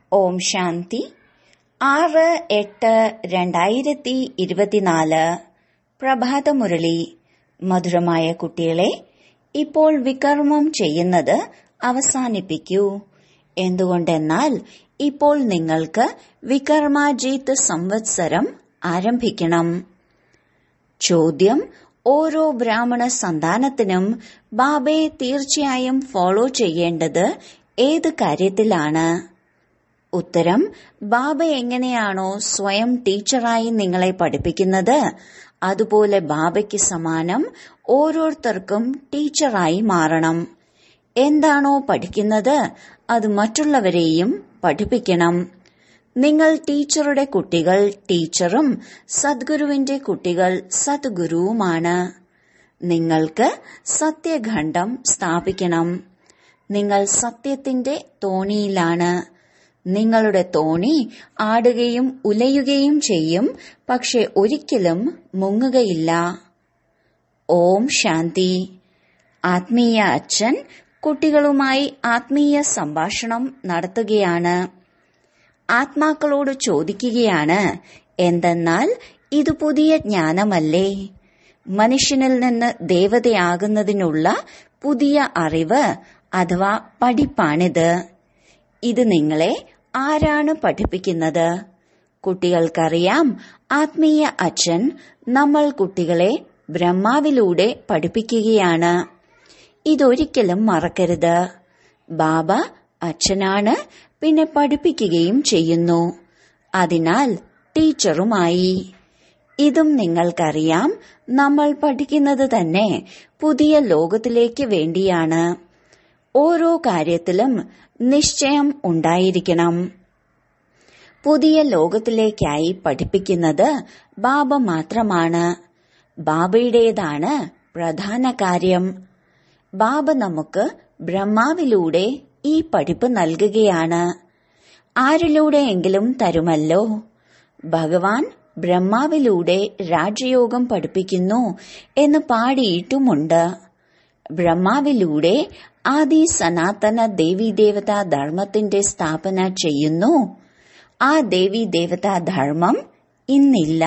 ഓം ശാന്തി ആറ് എട്ട് രണ്ടായിരത്തി ഇരുപത്തിനാല് പ്രഭാതമുരളി മധുരമായ കുട്ടികളെ ഇപ്പോൾ വികർമ്മം ചെയ്യുന്നത് അവസാനിപ്പിക്കൂ എന്തുകൊണ്ടെന്നാൽ ഇപ്പോൾ നിങ്ങൾക്ക് വികർമാജീത്ത് സംവത്സരം ആരംഭിക്കണം ചോദ്യം ഓരോ ബ്രാഹ്മണ സന്താനത്തിനും ബാബയെ തീർച്ചയായും ഫോളോ ചെയ്യേണ്ടത് ഏത് കാര്യത്തിലാണ് ഉത്തരം ബാബ എങ്ങനെയാണോ സ്വയം ടീച്ചറായി നിങ്ങളെ പഠിപ്പിക്കുന്നത് അതുപോലെ ബാബയ്ക്ക് സമാനം ഓരോരുത്തർക്കും ടീച്ചറായി മാറണം എന്താണോ പഠിക്കുന്നത് അത് മറ്റുള്ളവരെയും പഠിപ്പിക്കണം നിങ്ങൾ ടീച്ചറുടെ കുട്ടികൾ ടീച്ചറും സദ്ഗുരുവിന്റെ കുട്ടികൾ സദ്ഗുരുവുമാണ് നിങ്ങൾക്ക് സത്യഖണ്ഡം സ്ഥാപിക്കണം നിങ്ങൾ സത്യത്തിന്റെ തോണിയിലാണ് നിങ്ങളുടെ തോണി ആടുകയും ഉലയുകയും ചെയ്യും പക്ഷെ ഒരിക്കലും മുങ്ങുകയില്ല ഓം ശാന്തി ആത്മീയ അച്ഛൻ കുട്ടികളുമായി ആത്മീയ സംഭാഷണം നടത്തുകയാണ് ആത്മാക്കളോട് ചോദിക്കുകയാണ് എന്തെന്നാൽ ഇത് പുതിയ ജ്ഞാനമല്ലേ മനുഷ്യനിൽ നിന്ന് ദേവതയാകുന്നതിനുള്ള പുതിയ അറിവ് അഥവാ പഠിപ്പാണിത് ഇത് നിങ്ങളെ ആരാണ് പഠിപ്പിക്കുന്നത് കുട്ടികൾക്കറിയാം ആത്മീയ അച്ഛൻ നമ്മൾ കുട്ടികളെ ബ്രഹ്മാവിലൂടെ പഠിപ്പിക്കുകയാണ് ഇതൊരിക്കലും മറക്കരുത് ബാബ അച്ഛനാണ് പിന്നെ പഠിപ്പിക്കുകയും ചെയ്യുന്നു അതിനാൽ ടീച്ചറുമായി ഇതും നിങ്ങൾക്കറിയാം നമ്മൾ പഠിക്കുന്നത് തന്നെ പുതിയ ലോകത്തിലേക്ക് വേണ്ടിയാണ് ഓരോ കാര്യത്തിലും നിശ്ചയം ഉണ്ടായിരിക്കണം പുതിയ ലോകത്തിലേക്കായി പഠിപ്പിക്കുന്നത് ബാബ മാത്രമാണ് ബാബയുടേതാണ് പ്രധാന കാര്യം ബാബ നമുക്ക് ബ്രഹ്മാവിലൂടെ ഈ പഠിപ്പ് നൽകുകയാണ് ആരിലൂടെയെങ്കിലും തരുമല്ലോ ഭഗവാൻ ബ്രഹ്മാവിലൂടെ രാജയോഗം പഠിപ്പിക്കുന്നു എന്ന് പാടിയിട്ടുമുണ്ട് ബ്രഹ്മാവിലൂടെ ആദി സനാതന ദേവീദേവതാ ധർമ്മത്തിന്റെ സ്ഥാപന ചെയ്യുന്നു ആ ദേവീദേവതാ ധർമ്മം ഇന്നില്ല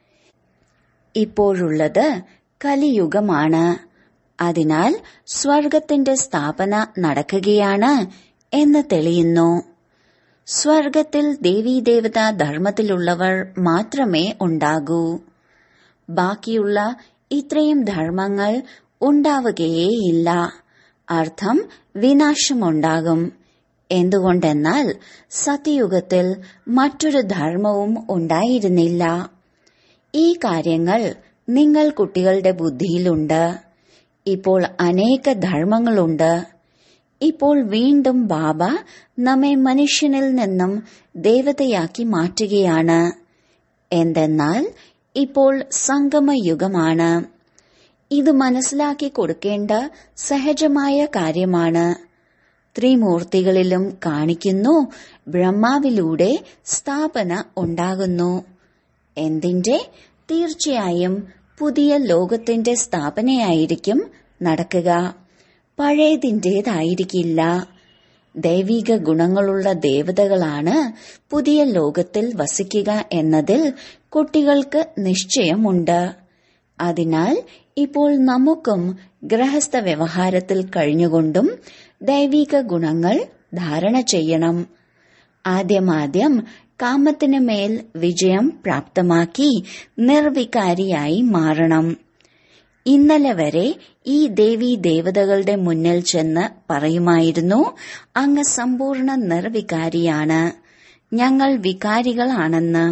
ഇപ്പോഴുള്ളത് കലിയുഗമാണ് അതിനാൽ സ്വർഗത്തിന്റെ സ്ഥാപന നടക്കുകയാണ് എന്ന് തെളിയുന്നു സ്വർഗത്തിൽ ദേവീദേവതാ ധർമ്മത്തിലുള്ളവർ മാത്രമേ ഉണ്ടാകൂ ബാക്കിയുള്ള ഇത്രയും ധർമ്മങ്ങൾ ഉണ്ടാവുകയേയില്ല അർത്ഥം വിനാശമുണ്ടാകും എന്തുകൊണ്ടെന്നാൽ സത്യയുഗത്തിൽ മറ്റൊരു ധർമ്മവും ഉണ്ടായിരുന്നില്ല ഈ കാര്യങ്ങൾ നിങ്ങൾ കുട്ടികളുടെ ബുദ്ധിയിലുണ്ട് ഇപ്പോൾ അനേക ധർമ്മങ്ങളുണ്ട് ഇപ്പോൾ വീണ്ടും ബാബ നമ്മെ മനുഷ്യനിൽ നിന്നും ദേവതയാക്കി മാറ്റുകയാണ് എന്തെന്നാൽ ഇപ്പോൾ സംഗമയുഗമാണ് ഇത് മനസ്സിലാക്കി കൊടുക്കേണ്ട സഹജമായ കാര്യമാണ് ത്രിമൂർത്തികളിലും കാണിക്കുന്നു ബ്രഹ്മാവിലൂടെ സ്ഥാപന ഉണ്ടാകുന്നു എന്തിന്റെ തീർച്ചയായും പുതിയ ലോകത്തിന്റെ സ്ഥാപനയായിരിക്കും നടക്കുക പഴയതിൻ്റെതായിരിക്കില്ല ദൈവിക ഗുണങ്ങളുള്ള ദേവതകളാണ് പുതിയ ലോകത്തിൽ വസിക്കുക എന്നതിൽ കുട്ടികൾക്ക് നിശ്ചയമുണ്ട് അതിനാൽ ഇപ്പോൾ നമുക്കും ഗൃഹസ്ഥ വ്യവഹാരത്തിൽ കഴിഞ്ഞുകൊണ്ടും ദൈവിക ഗുണങ്ങൾ ധാരണ ചെയ്യണം ആദ്യമാദ്യം കാമത്തിന് മേൽ വിജയം പ്രാപ്തമാക്കി നിർവികാരിയായി മാറണം ഇന്നലെ വരെ ഈ ദേവി ദേവതകളുടെ മുന്നിൽ ചെന്ന് പറയുമായിരുന്നു അങ്ങ് സമ്പൂർണ്ണ നിർവികാരിയാണ് ഞങ്ങൾ വികാരികളാണെന്ന്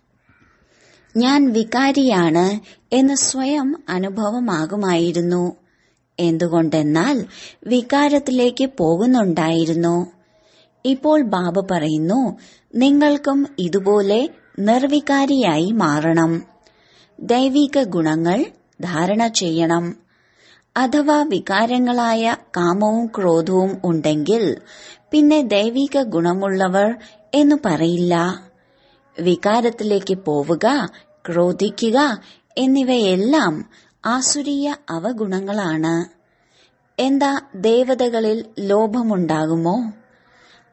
ഞാൻ വികാരിയാണ് എന്ന് സ്വയം അനുഭവമാകുമായിരുന്നു എന്തുകൊണ്ടെന്നാൽ വികാരത്തിലേക്ക് പോകുന്നുണ്ടായിരുന്നു ഇപ്പോൾ ബാബ പറയുന്നു നിങ്ങൾക്കും ഇതുപോലെ നിർവികാരിയായി മാറണം ദൈവിക ഗുണങ്ങൾ ധാരണ ചെയ്യണം അഥവാ വികാരങ്ങളായ കാമവും ക്രോധവും ഉണ്ടെങ്കിൽ പിന്നെ ദൈവിക ഗുണമുള്ളവർ എന്ന് പറയില്ല വികാരത്തിലേക്ക് പോവുക ക്രോധിക്കുക എന്നിവയെല്ലാം ആസുരീയ അവഗുണങ്ങളാണ് എന്താ ദേവതകളിൽ ലോഭമുണ്ടാകുമോ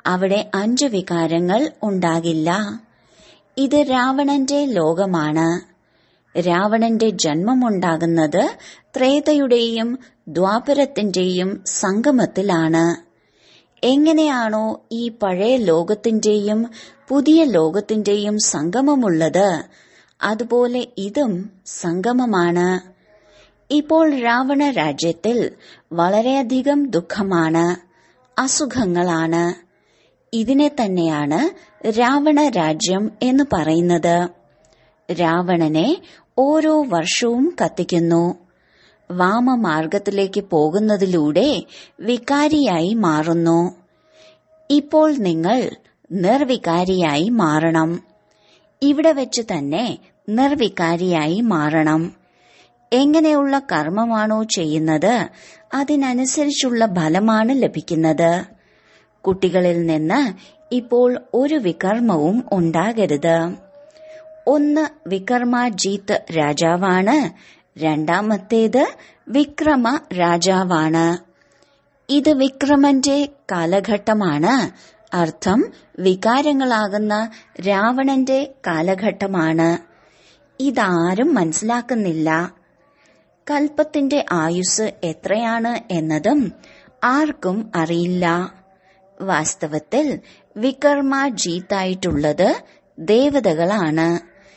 അവിടെ അഞ്ച് വികാരങ്ങൾ ഉണ്ടാകില്ല ഇത് രാവണന്റെ ലോകമാണ് രാവണന്റെ ജന്മമുണ്ടാകുന്നത് ത്രേതയുടെയും ദ്വാപരത്തിന്റെയും സംഗമത്തിലാണ് എങ്ങനെയാണോ ഈ പഴയ ലോകത്തിന്റെയും പുതിയ ലോകത്തിന്റെയും സംഗമമുള്ളത് അതുപോലെ ഇതും സംഗമമാണ് ഇപ്പോൾ രാവണ രാജ്യത്തിൽ വളരെയധികം ദുഃഖമാണ് അസുഖങ്ങളാണ് ഇതിനെ തന്നെയാണ് രാവണ രാജ്യം എന്ന് പറയുന്നത് രാവണനെ ഓരോ വർഷവും കത്തിക്കുന്നു വാമമാർഗത്തിലേക്ക് പോകുന്നതിലൂടെ വികാരിയായി മാറുന്നു ഇപ്പോൾ നിങ്ങൾ നിർവികാരിയായി മാറണം ഇവിടെ വെച്ച് തന്നെ നിർവികാരിയായി മാറണം എങ്ങനെയുള്ള കർമ്മമാണോ ചെയ്യുന്നത് അതിനനുസരിച്ചുള്ള ഫലമാണ് ലഭിക്കുന്നത് കുട്ടികളിൽ നിന്ന് ഇപ്പോൾ ഒരു വികർമ്മവും ഉണ്ടാകരുത് ഒന്ന് വികർമാജീത്ത് രാജാവാണ് രണ്ടാമത്തേത് വിക്രമ രാജാവാണ് ഇത് വിക്രമന്റെ കാലഘട്ടമാണ് അർത്ഥം വികാരങ്ങളാകുന്ന രാവണന്റെ കാലഘട്ടമാണ് ഇതാരും മനസ്സിലാക്കുന്നില്ല കൽപ്പത്തിന്റെ ആയുസ് എത്രയാണ് എന്നതും ആർക്കും അറിയില്ല വാസ്തവത്തിൽ വികർമ്മ ജീത്തായിട്ടുള്ളത് ദേവതകളാണ്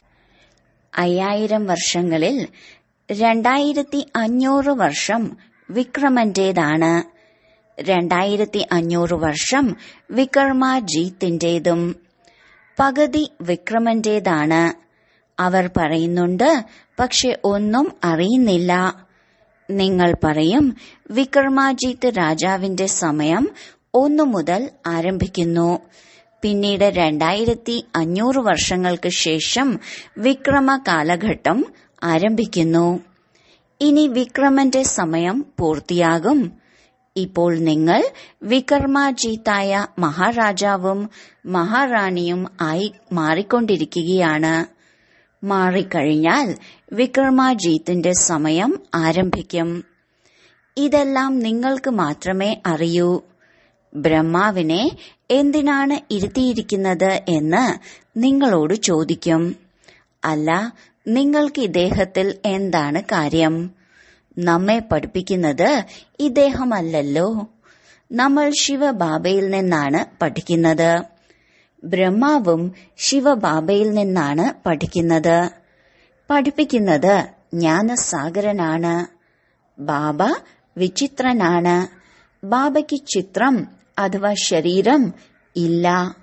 അയ്യായിരം വർഷങ്ങളിൽ രണ്ടായിരത്തി അഞ്ഞൂറ് വർഷം വിക്രമന്റേതാണ് രണ്ടായിരത്തി അഞ്ഞൂറ് വർഷം വികർമ്മ ജീത്തിന്റേതും പകുതി വിക്രമന്റേതാണ് അവർ പറയുന്നുണ്ട് പക്ഷെ ഒന്നും അറിയുന്നില്ല നിങ്ങൾ പറയും വിക്രമാജിത്ത് രാജാവിന്റെ സമയം ഒന്നു മുതൽ ആരംഭിക്കുന്നു പിന്നീട് രണ്ടായിരത്തി അഞ്ഞൂറ് വർഷങ്ങൾക്ക് ശേഷം വിക്രമ കാലഘട്ടം ആരംഭിക്കുന്നു ഇനി വിക്രമന്റെ സമയം പൂർത്തിയാകും ഇപ്പോൾ നിങ്ങൾ വികർമാജീത്തായ മഹാരാജാവും മഹാറാണിയും ആയി മാറിക്കൊണ്ടിരിക്കുകയാണ് മാറിക്കഴിഞ്ഞാൽ വിക്രമാജീത്തിന്റെ സമയം ആരംഭിക്കും ഇതെല്ലാം നിങ്ങൾക്ക് മാത്രമേ അറിയൂ ബ്രഹ്മാവിനെ എന്തിനാണ് ഇരുത്തിയിരിക്കുന്നത് എന്ന് നിങ്ങളോട് ചോദിക്കും അല്ല നിങ്ങൾക്ക് ഇദ്ദേഹത്തിൽ എന്താണ് കാര്യം നമ്മെ പഠിപ്പിക്കുന്നത് ഇദ്ദേഹമല്ലല്ലോ നമ്മൾ ശിവബാബയിൽ നിന്നാണ് പഠിക്കുന്നത് ബ്രഹ്മാവും ശിവബാബയിൽ നിന്നാണ് പഠിക്കുന്നത് പഠിപ്പിക്കുന്നത് ജ്ഞാനസാഗരനാണ് ബാബ വിചിത്രനാണ് ബാബയ്ക്ക് ചിത്രം അഥവാ ശരീരം ഇല്ല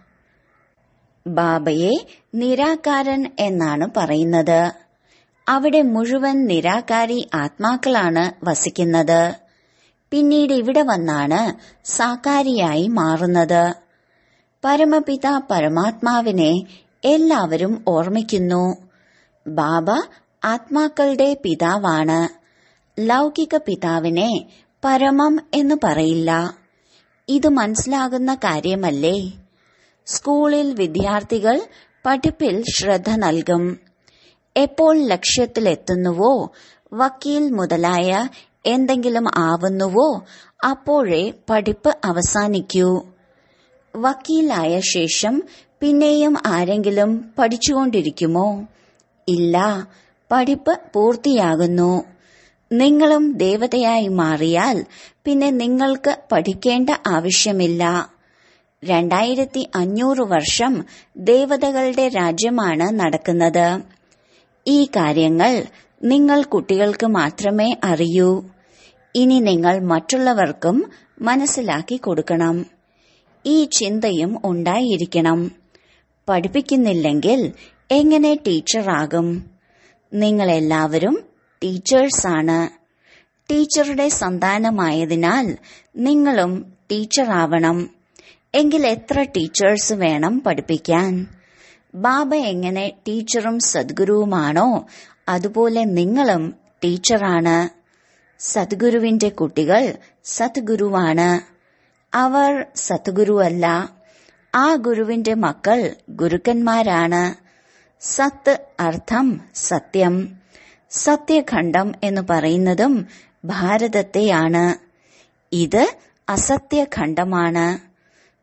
ബാബയെ നിരാകാരൻ എന്നാണ് പറയുന്നത് അവിടെ മുഴുവൻ നിരാകാരി ആത്മാക്കളാണ് വസിക്കുന്നത് പിന്നീട് ഇവിടെ വന്നാണ് സാകാരിയായി മാറുന്നത് പരമപിത പരമാത്മാവിനെ എല്ലാവരും ഓർമ്മിക്കുന്നു ബാബ ആത്മാക്കളുടെ പിതാവാണ് ലൗകിക പിതാവിനെ പരമം എന്ന് പറയില്ല ഇത് മനസ്സിലാകുന്ന കാര്യമല്ലേ സ്കൂളിൽ വിദ്യാർത്ഥികൾ പഠിപ്പിൽ ശ്രദ്ധ നൽകും എപ്പോൾ ലക്ഷ്യത്തിലെത്തുന്നുവോ വക്കീൽ മുതലായ എന്തെങ്കിലും ആവുന്നുവോ അപ്പോഴേ പഠിപ്പ് അവസാനിക്കൂ വക്കീലായ ശേഷം പിന്നെയും ആരെങ്കിലും പഠിച്ചുകൊണ്ടിരിക്കുമോ ഇല്ല പഠിപ്പ് പൂർത്തിയാകുന്നു നിങ്ങളും ദേവതയായി മാറിയാൽ പിന്നെ നിങ്ങൾക്ക് പഠിക്കേണ്ട ആവശ്യമില്ല രണ്ടായിരത്തി അഞ്ഞൂറ് വർഷം ദേവതകളുടെ രാജ്യമാണ് നടക്കുന്നത് ഈ കാര്യങ്ങൾ നിങ്ങൾ കുട്ടികൾക്ക് മാത്രമേ അറിയൂ ഇനി നിങ്ങൾ മറ്റുള്ളവർക്കും മനസ്സിലാക്കി കൊടുക്കണം ഈ ചിന്തയും ഉണ്ടായിരിക്കണം പഠിപ്പിക്കുന്നില്ലെങ്കിൽ എങ്ങനെ ടീച്ചറാകും നിങ്ങളെല്ലാവരും ടീച്ചേഴ്സാണ് ടീച്ചറുടെ സന്താനമായതിനാൽ നിങ്ങളും ടീച്ചറാവണം എങ്കിൽ എത്ര ടീച്ചേഴ്സ് വേണം പഠിപ്പിക്കാൻ ബാബ എങ്ങനെ ടീച്ചറും സദ്ഗുരുവുമാണോ അതുപോലെ നിങ്ങളും ടീച്ചറാണ് സദ്ഗുരുവിന്റെ കുട്ടികൾ സദ്ഗുരുവാണ് അവർ സദ്ഗുരുവല്ല ആ ഗുരുവിന്റെ മക്കൾ ഗുരുക്കന്മാരാണ് സത്ത് അർത്ഥം സത്യം സത്യഖണ്ഡം എന്ന് പറയുന്നതും ഭാരതത്തെയാണ് ഇത് അസത്യഖണ്ഡമാണ്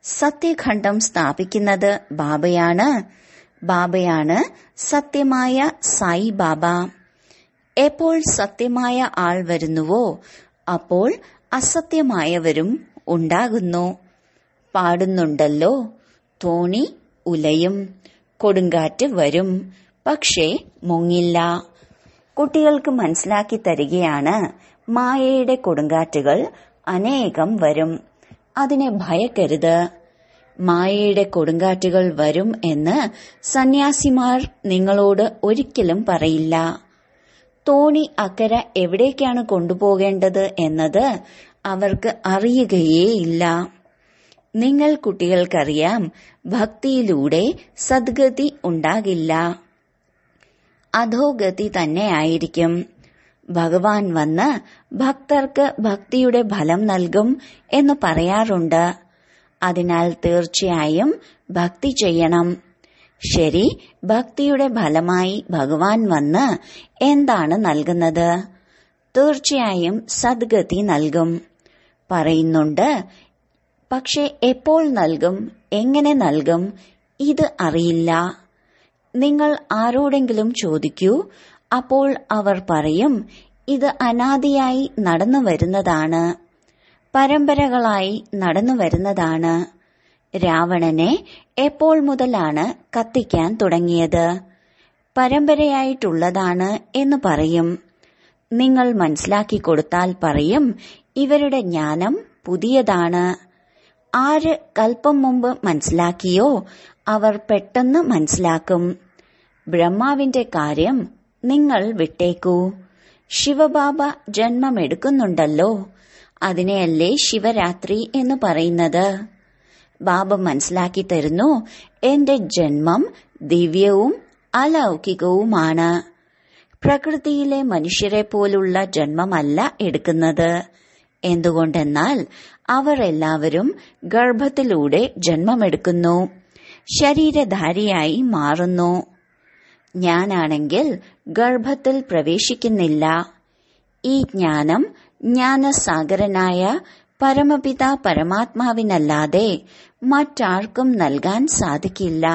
സത്യഖണ്ഡം സ്ഥാപിക്കുന്നത് ബാബയാണ് ബാബയാണ് സത്യമായ സായി ബാബ എപ്പോൾ സത്യമായ ആൾ വരുന്നുവോ അപ്പോൾ അസത്യമായവരും ഉണ്ടാകുന്നു പാടുന്നുണ്ടല്ലോ തോണി ഉലയും കൊടുങ്കാറ്റ് വരും പക്ഷേ മുങ്ങില്ല കുട്ടികൾക്ക് മനസ്സിലാക്കി തരികയാണ് മായയുടെ കൊടുങ്കാറ്റുകൾ അനേകം വരും അതിനെ ഭയക്കരുത് മായയുടെ കൊടുങ്കാറ്റുകൾ വരും എന്ന് സന്യാസിമാർ നിങ്ങളോട് ഒരിക്കലും പറയില്ല തോണി അക്കര എവിടേക്കാണ് കൊണ്ടുപോകേണ്ടത് എന്നത് അവർക്ക് അറിയുകയേയില്ല നിങ്ങൾ കുട്ടികൾക്കറിയാം ഭക്തിയിലൂടെ സദ്ഗതി ഉണ്ടാകില്ല അധോഗതി തന്നെയായിരിക്കും ഭഗവാൻ വന്ന് ഭക്തർക്ക് ഭക്തിയുടെ ഫലം നൽകും എന്ന് പറയാറുണ്ട് അതിനാൽ തീർച്ചയായും ഭക്തി ചെയ്യണം ശരി ഭക്തിയുടെ ഫലമായി ഭഗവാൻ വന്ന് എന്താണ് നൽകുന്നത് തീർച്ചയായും സദ്ഗതി നൽകും പറയുന്നുണ്ട് പക്ഷെ എപ്പോൾ നൽകും എങ്ങനെ നൽകും ഇത് അറിയില്ല നിങ്ങൾ ആരോടെങ്കിലും ചോദിക്കൂ അപ്പോൾ അവർ പറയും ഇത് അനാദിയായി നടന്നു വരുന്നതാണ് പരമ്പരകളായി നടന്നു വരുന്നതാണ് രാവണനെ എപ്പോൾ മുതലാണ് കത്തിക്കാൻ തുടങ്ങിയത് പരമ്പരയായിട്ടുള്ളതാണ് എന്ന് പറയും നിങ്ങൾ മനസ്സിലാക്കി കൊടുത്താൽ പറയും ഇവരുടെ ജ്ഞാനം പുതിയതാണ് ആര് കൽപ്പം മുമ്പ് മനസ്സിലാക്കിയോ അവർ പെട്ടെന്ന് മനസ്സിലാക്കും ബ്രഹ്മാവിന്റെ കാര്യം നിങ്ങൾ വിട്ടേക്കൂ ശിവബാബ ജന്മമെടുക്കുന്നുണ്ടല്ലോ അതിനെയല്ലേ ശിവരാത്രി എന്ന് പറയുന്നത് ബാബ മനസ്സിലാക്കി തരുന്നു എന്റെ ജന്മം ദിവ്യവും അലൗകികവുമാണ് പ്രകൃതിയിലെ മനുഷ്യരെ പോലുള്ള ജന്മമല്ല എടുക്കുന്നത് എന്തുകൊണ്ടെന്നാൽ അവർ എല്ലാവരും ഗർഭത്തിലൂടെ ജന്മമെടുക്കുന്നു ശരീരധാരിയായി മാറുന്നു ഞാനാണെങ്കിൽ ഗർഭത്തിൽ പ്രവേശിക്കുന്നില്ല ഈ ജ്ഞാനം ജ്ഞാനസാഗരനായ പരമപിത പരമാത്മാവിനല്ലാതെ മറ്റാർക്കും നൽകാൻ സാധിക്കില്ല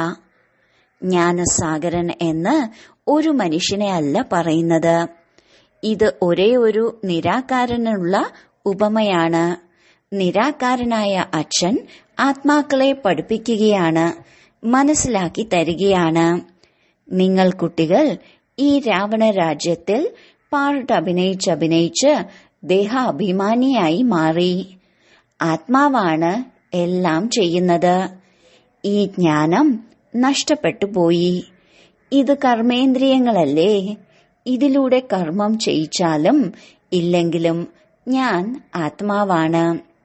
ജ്ഞാനസാഗരൻ എന്ന് ഒരു മനുഷ്യനെ അല്ല പറയുന്നത് ഇത് ഒരേ ഒരു നിരാകാരനുള്ള ഉപമയാണ് നിരാകാരനായ അച്ഛൻ ആത്മാക്കളെ പഠിപ്പിക്കുകയാണ് മനസ്സിലാക്കി തരികയാണ് നിങ്ങൾ കുട്ടികൾ ഈ രാവണ രാജ്യത്തിൽ പാർട്ട് അഭിനയിച്ച് അഭിനയിച്ച് ദേഹാഭിമാനിയായി മാറി ആത്മാവാണ് എല്ലാം ചെയ്യുന്നത് ഈ ജ്ഞാനം നഷ്ടപ്പെട്ടു പോയി ഇത് കർമ്മേന്ദ്രിയങ്ങളല്ലേ ഇതിലൂടെ കർമ്മം ചെയ്യിച്ചാലും ഇല്ലെങ്കിലും ഞാൻ ആത്മാവാണ്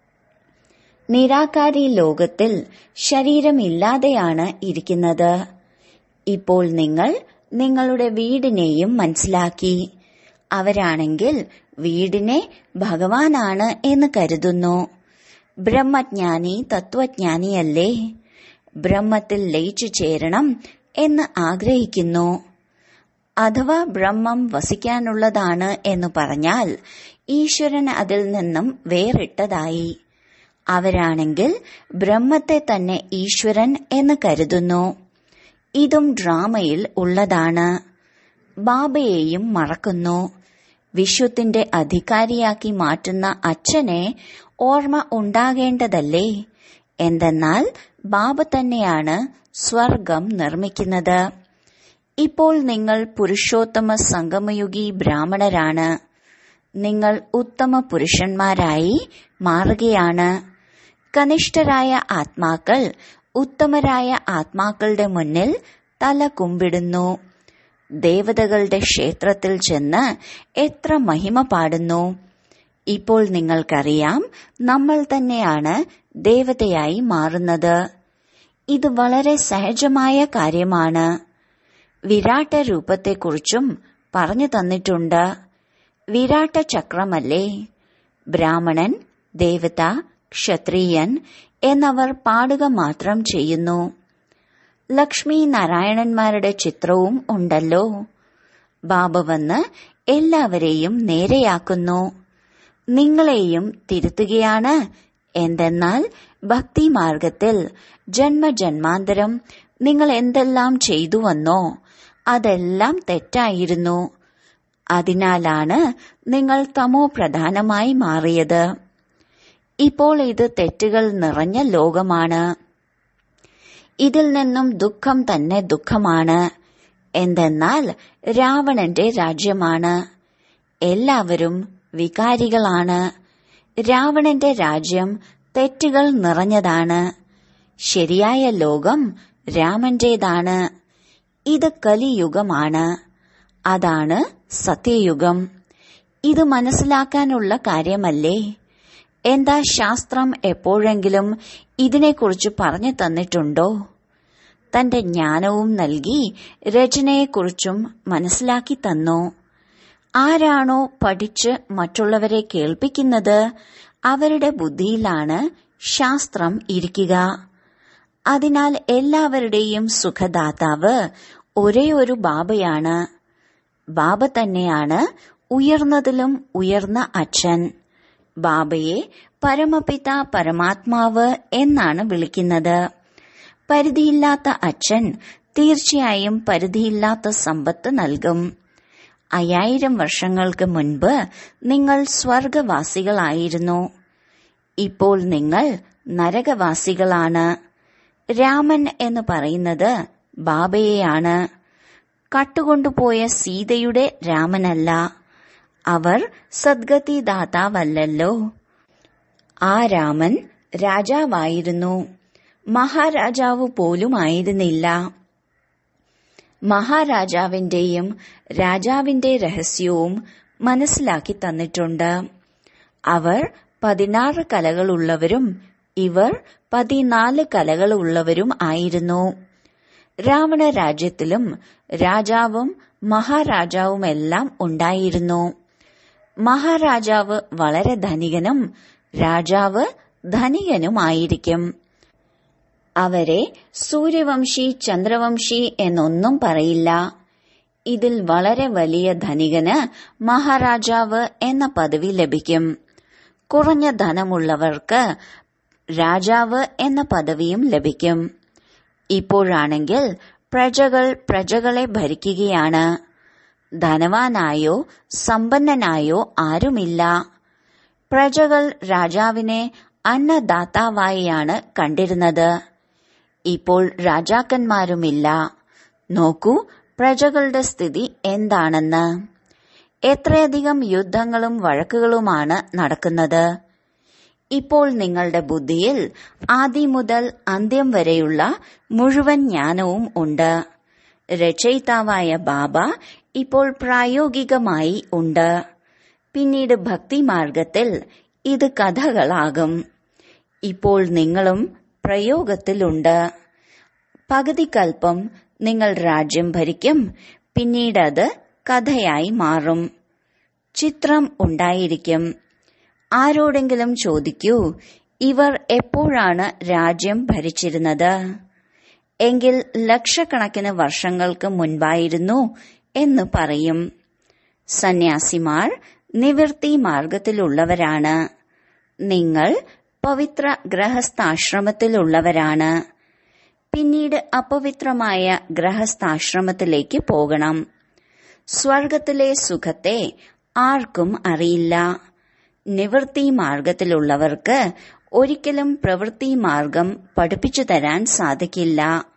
നിരാകാരി ലോകത്തിൽ ശരീരമില്ലാതെയാണ് ഇരിക്കുന്നത് ഇപ്പോൾ നിങ്ങൾ നിങ്ങളുടെ വീടിനെയും മനസ്സിലാക്കി അവരാണെങ്കിൽ വീടിനെ ഭഗവാനാണ് എന്ന് കരുതുന്നു ബ്രഹ്മജ്ഞാനി തത്വജ്ഞാനിയല്ലേ ബ്രഹ്മത്തിൽ ലയിച്ചു ചേരണം എന്ന് ആഗ്രഹിക്കുന്നു അഥവാ ബ്രഹ്മം വസിക്കാനുള്ളതാണ് എന്ന് പറഞ്ഞാൽ ഈശ്വരൻ അതിൽ നിന്നും വേറിട്ടതായി അവരാണെങ്കിൽ ബ്രഹ്മത്തെ തന്നെ ഈശ്വരൻ എന്ന് കരുതുന്നു ഇതും ഡ്രാമയിൽ ഉള്ളതാണ് ബാബയെയും മറക്കുന്നു വിശ്വത്തിന്റെ അധികാരിയാക്കി മാറ്റുന്ന അച്ഛനെ ഓർമ്മ ഉണ്ടാകേണ്ടതല്ലേ എന്തെന്നാൽ ബാബ തന്നെയാണ് സ്വർഗം നിർമ്മിക്കുന്നത് ഇപ്പോൾ നിങ്ങൾ പുരുഷോത്തമ സംഗമയുഗി ബ്രാഹ്മണരാണ് നിങ്ങൾ ഉത്തമ പുരുഷന്മാരായി മാറുകയാണ് കനിഷ്ഠരായ ആത്മാക്കൾ ഉത്തമരായ ആത്മാക്കളുടെ മുന്നിൽ തല കുമ്പിടുന്നു ദേവതകളുടെ ക്ഷേത്രത്തിൽ ചെന്ന് എത്ര മഹിമ പാടുന്നു ഇപ്പോൾ നിങ്ങൾക്കറിയാം നമ്മൾ തന്നെയാണ് ദേവതയായി മാറുന്നത് ഇത് വളരെ സഹജമായ കാര്യമാണ് വിരാട്ട രൂപത്തെക്കുറിച്ചും പറഞ്ഞു തന്നിട്ടുണ്ട് വിരാട്ട ചക്രമല്ലേ ബ്രാഹ്മണൻ ദേവത ക്ഷത്രിയൻ എന്നവർ പാടുക മാത്രം ചെയ്യുന്നു ലക്ഷ്മി നാരായണന്മാരുടെ ചിത്രവും ഉണ്ടല്ലോ ബാബ വന്ന് എല്ലാവരെയും നേരെയാക്കുന്നു നിങ്ങളെയും തിരുത്തുകയാണ് എന്തെന്നാൽ ഭക്തിമാർഗത്തിൽ ജന്മജന്മാന്തരം നിങ്ങൾ എന്തെല്ലാം ചെയ്തുവന്നോ അതെല്ലാം തെറ്റായിരുന്നു അതിനാലാണ് നിങ്ങൾ തമോ പ്രധാനമായി മാറിയത് ഇപ്പോൾ ഇത് തെറ്റുകൾ നിറഞ്ഞ ലോകമാണ് ഇതിൽ നിന്നും ദുഃഖം തന്നെ ദുഃഖമാണ് എന്തെന്നാൽ രാവണന്റെ രാജ്യമാണ് എല്ലാവരും വികാരികളാണ് രാവണന്റെ രാജ്യം തെറ്റുകൾ നിറഞ്ഞതാണ് ശരിയായ ലോകം രാമന്റേതാണ് ഇത് കലിയുഗമാണ് അതാണ് സത്യയുഗം ഇത് മനസ്സിലാക്കാനുള്ള കാര്യമല്ലേ എന്താ ശാസ്ത്രം എപ്പോഴെങ്കിലും ഇതിനെക്കുറിച്ച് പറഞ്ഞു തന്നിട്ടുണ്ടോ തന്റെ ജ്ഞാനവും നൽകി രചനയെക്കുറിച്ചും മനസ്സിലാക്കി തന്നു ആരാണോ പഠിച്ച് മറ്റുള്ളവരെ കേൾപ്പിക്കുന്നത് അവരുടെ ബുദ്ധിയിലാണ് ശാസ്ത്രം ഇരിക്കുക അതിനാൽ എല്ലാവരുടെയും സുഖദാതാവ് ഒരേ ഒരു ബാബയാണ് ബാബ തന്നെയാണ് ഉയർന്നതിലും ഉയർന്ന അച്ഛൻ ബാബയെ പരമപിത പരമാത്മാവ് എന്നാണ് വിളിക്കുന്നത് പരിധിയില്ലാത്ത അച്ഛൻ തീർച്ചയായും പരിധിയില്ലാത്ത സമ്പത്ത് നൽകും അയ്യായിരം വർഷങ്ങൾക്ക് മുൻപ് നിങ്ങൾ സ്വർഗവാസികളായിരുന്നു ഇപ്പോൾ നിങ്ങൾ നരകവാസികളാണ് രാമൻ എന്ന് പറയുന്നത് ബാബയെയാണ് കട്ടുകൊണ്ടുപോയ സീതയുടെ രാമനല്ല അവർ സദ്ഗതി ദാതാവല്ലല്ലോ ആ രാമൻ രാജാവായിരുന്നു മഹാരാജാവ് പോലുമായിരുന്നില്ല മഹാരാജാവിന്റെയും രാജാവിന്റെ രഹസ്യവും മനസ്സിലാക്കി തന്നിട്ടുണ്ട് അവർ പതിനാറ് കലകളുള്ളവരും ഇവർ പതിനാല് കലകളുള്ളവരും ആയിരുന്നു രാവണ രാജ്യത്തിലും രാജാവും മഹാരാജാവുമെല്ലാം ഉണ്ടായിരുന്നു മഹാരാജാവ് വളരെ ധനികനും രാജാവ് ധനികനുമായിരിക്കും അവരെ സൂര്യവംശി ചന്ദ്രവംശി എന്നൊന്നും പറയില്ല ഇതിൽ വളരെ വലിയ ധനികന് മഹാരാജാവ് എന്ന പദവി ലഭിക്കും കുറഞ്ഞ ധനമുള്ളവർക്ക് രാജാവ് എന്ന പദവിയും ലഭിക്കും ഇപ്പോഴാണെങ്കിൽ പ്രജകൾ പ്രജകളെ ഭരിക്കുകയാണ് ധനവാനായോ സമ്പന്നനായോ ആരുമില്ല പ്രജകൾ രാജാവിനെ അന്നദാതാവായാണ് കണ്ടിരുന്നത് ഇപ്പോൾ രാജാക്കന്മാരുമില്ല നോക്കൂ പ്രജകളുടെ സ്ഥിതി എന്താണെന്ന് എത്രയധികം യുദ്ധങ്ങളും വഴക്കുകളുമാണ് നടക്കുന്നത് ഇപ്പോൾ നിങ്ങളുടെ ബുദ്ധിയിൽ ആദ്യം മുതൽ അന്ത്യം വരെയുള്ള മുഴുവൻ ജ്ഞാനവും ഉണ്ട് രചയിതാവായ ബാബ ഇപ്പോൾ പ്രായോഗികമായി ഉണ്ട് പിന്നീട് ഭക്തിമാർഗത്തിൽ ഇത് കഥകളാകും ഇപ്പോൾ നിങ്ങളും പ്രയോഗത്തിലുണ്ട് പകുതി കൽപ്പം നിങ്ങൾ രാജ്യം ഭരിക്കും പിന്നീട് അത് കഥയായി മാറും ചിത്രം ഉണ്ടായിരിക്കും ആരോടെങ്കിലും ചോദിക്കൂ ഇവർ എപ്പോഴാണ് രാജ്യം ഭരിച്ചിരുന്നത് എങ്കിൽ ലക്ഷക്കണക്കിന് വർഷങ്ങൾക്ക് മുൻപായിരുന്നു എന്ന് പറയും സന്യാസിമാർ നിവൃത്തി മാർഗത്തിലുള്ളവരാണ് നിങ്ങൾ പവിത്ര ഗ്രഹസ്ഥാശ്രമത്തിലുള്ളവരാണ് പിന്നീട് അപവിത്രമായ ഗ്രഹസ്ഥാശ്രമത്തിലേക്ക് പോകണം സ്വർഗത്തിലെ സുഖത്തെ ആർക്കും അറിയില്ല നിവൃത്തി മാർഗത്തിലുള്ളവർക്ക് ഒരിക്കലും പ്രവൃത്തി മാർഗം പഠിപ്പിച്ചു തരാൻ സാധിക്കില്ല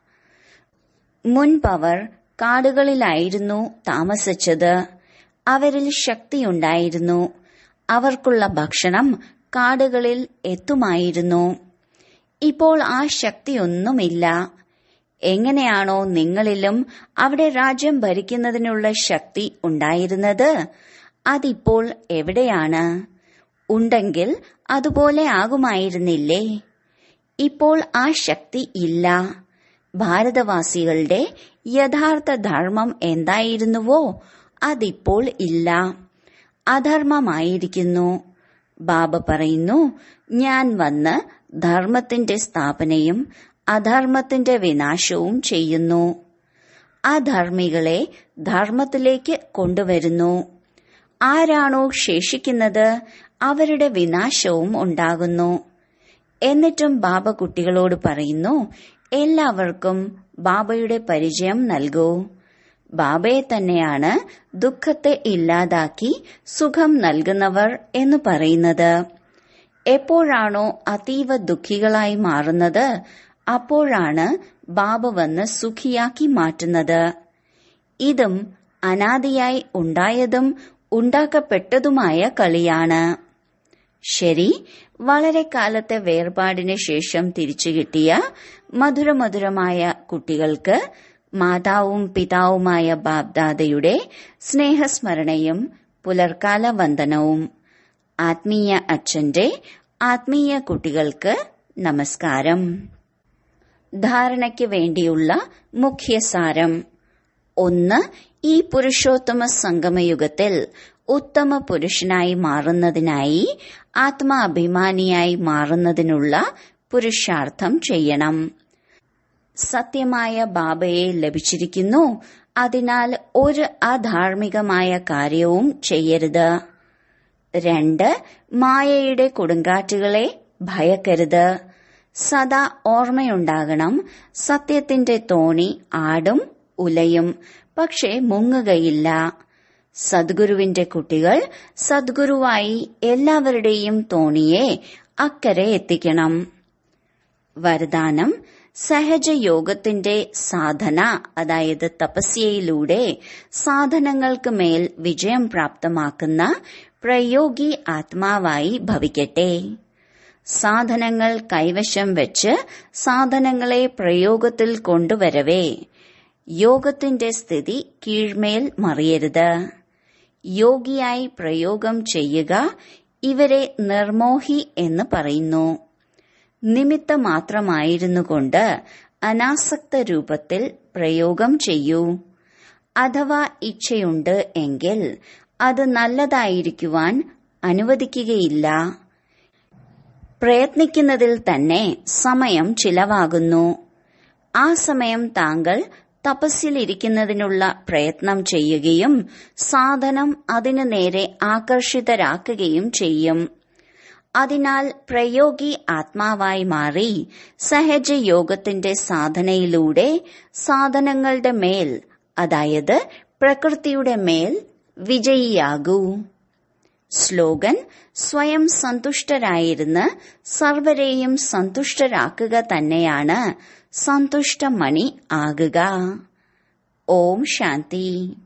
മുൻപവർ കാടുകളിലായിരുന്നു താമസിച്ചത് അവരിൽ ശക്തിയുണ്ടായിരുന്നു അവർക്കുള്ള ഭക്ഷണം കാടുകളിൽ എത്തുമായിരുന്നു ഇപ്പോൾ ആ ശക്തിയൊന്നുമില്ല എങ്ങനെയാണോ നിങ്ങളിലും അവിടെ രാജ്യം ഭരിക്കുന്നതിനുള്ള ശക്തി ഉണ്ടായിരുന്നത് അതിപ്പോൾ എവിടെയാണ് ഉണ്ടെങ്കിൽ അതുപോലെ ആകുമായിരുന്നില്ലേ ഇപ്പോൾ ആ ശക്തി ഇല്ല ഭാരതവാസികളുടെ യഥാർത്ഥ ധർമ്മം എന്തായിരുന്നുവോ അതിപ്പോൾ ഇല്ല അധർമ്മമായിരിക്കുന്നു ബാബ പറയുന്നു ഞാൻ വന്ന് ധർമ്മത്തിന്റെ സ്ഥാപനയും അധർമ്മത്തിന്റെ വിനാശവും ചെയ്യുന്നു അധർമ്മികളെ ധർമ്മത്തിലേക്ക് കൊണ്ടുവരുന്നു ആരാണോ ശേഷിക്കുന്നത് അവരുടെ വിനാശവും ഉണ്ടാകുന്നു എന്നിട്ടും ബാബ കുട്ടികളോട് പറയുന്നു എല്ലാവർക്കും ബാബയുടെ പരിചയം നൽകൂ ബാബയെ തന്നെയാണ് ദുഃഖത്തെ ഇല്ലാതാക്കി സുഖം നൽകുന്നവർ എന്ന് പറയുന്നത് എപ്പോഴാണോ അതീവ ദുഃഖികളായി മാറുന്നത് അപ്പോഴാണ് ബാബ വന്ന് സുഖിയാക്കി മാറ്റുന്നത് ഇതും അനാദിയായി ഉണ്ടായതും ഉണ്ടാക്കപ്പെട്ടതുമായ കളിയാണ് ശരി വളരെ കാലത്തെ വേർപാടിന് ശേഷം തിരിച്ചു കിട്ടിയ മധുരമധുരമായ കുട്ടികൾക്ക് മാതാവും പിതാവുമായ ബാബ്ദാദയുടെ സ്നേഹസ്മരണയും പുലർക്കാല വന്ദനവും ആത്മീയ അച്ഛന്റെ ആത്മീയ കുട്ടികൾക്ക് നമസ്കാരം ധാരണയ്ക്ക് വേണ്ടിയുള്ള മുഖ്യസാരം ഒന്ന് ഈ പുരുഷോത്തമ സംഗമയുഗത്തിൽ ഉത്തമ പുരുഷനായി മാറുന്നതിനായി ആത്മാഭിമാനിയായി മാറുന്നതിനുള്ള പുരുഷാർത്ഥം ചെയ്യണം സത്യമായ ബാബയെ ലഭിച്ചിരിക്കുന്നു അതിനാൽ ഒരു അധാർമികമായ കാര്യവും ചെയ്യരുത് രണ്ട് മായയുടെ കൊടുങ്കാറ്റുകളെ ഭയക്കരുത് സദാ ഓർമ്മയുണ്ടാകണം സത്യത്തിന്റെ തോണി ആടും ഉലയും പക്ഷെ മുങ്ങുകയില്ല സദ്ഗുരുവിന്റെ കുട്ടികൾ സദ്ഗുരുവായി എല്ലാവരുടെയും തോണിയെ അക്കരെ എത്തിക്കണം വരദാനം സഹജയോഗത്തിന്റെ സാധന അതായത് തപസ്യയിലൂടെ സാധനങ്ങൾക്ക് മേൽ വിജയം പ്രാപ്തമാക്കുന്ന പ്രയോഗി ആത്മാവായി ഭവിക്കട്ടെ സാധനങ്ങൾ കൈവശം വെച്ച് സാധനങ്ങളെ പ്രയോഗത്തിൽ കൊണ്ടുവരവേ യോഗത്തിന്റെ സ്ഥിതി കീഴ്മേൽ മറിയരുത് യോഗിയായി പ്രയോഗം ചെയ്യുക ഇവരെ നിർമോഹി എന്ന് പറയുന്നു നിമിത്ത മാത്രമായിരുന്നു കൊണ്ട് അനാസക്ത രൂപത്തിൽ പ്രയോഗം ചെയ്യൂ അഥവാ ഇച്ഛയുണ്ട് എങ്കിൽ അത് നല്ലതായിരിക്കുവാൻ അനുവദിക്കുകയില്ല പ്രയത്നിക്കുന്നതിൽ തന്നെ സമയം ചിലവാകുന്നു ആ സമയം താങ്കൾ തപസ്സിലിരിക്കുന്നതിനുള്ള പ്രയത്നം ചെയ്യുകയും സാധനം അതിനു നേരെ ആകർഷിതരാക്കുകയും ചെയ്യും അതിനാൽ പ്രയോഗി ആത്മാവായി മാറി സഹജയോഗത്തിന്റെ സാധനയിലൂടെ സാധനങ്ങളുടെ മേൽ അതായത് പ്രകൃതിയുടെ മേൽ വിജയിയാകൂ സ്ലോഗൻ സ്വയം സന്തുഷ്ടരായിരുന്ന് സർവരെയും സന്തുഷ്ടരാക്കുക തന്നെയാണ് സന്തുഷ്ടമണി ആകുക ഓം ശാന്തി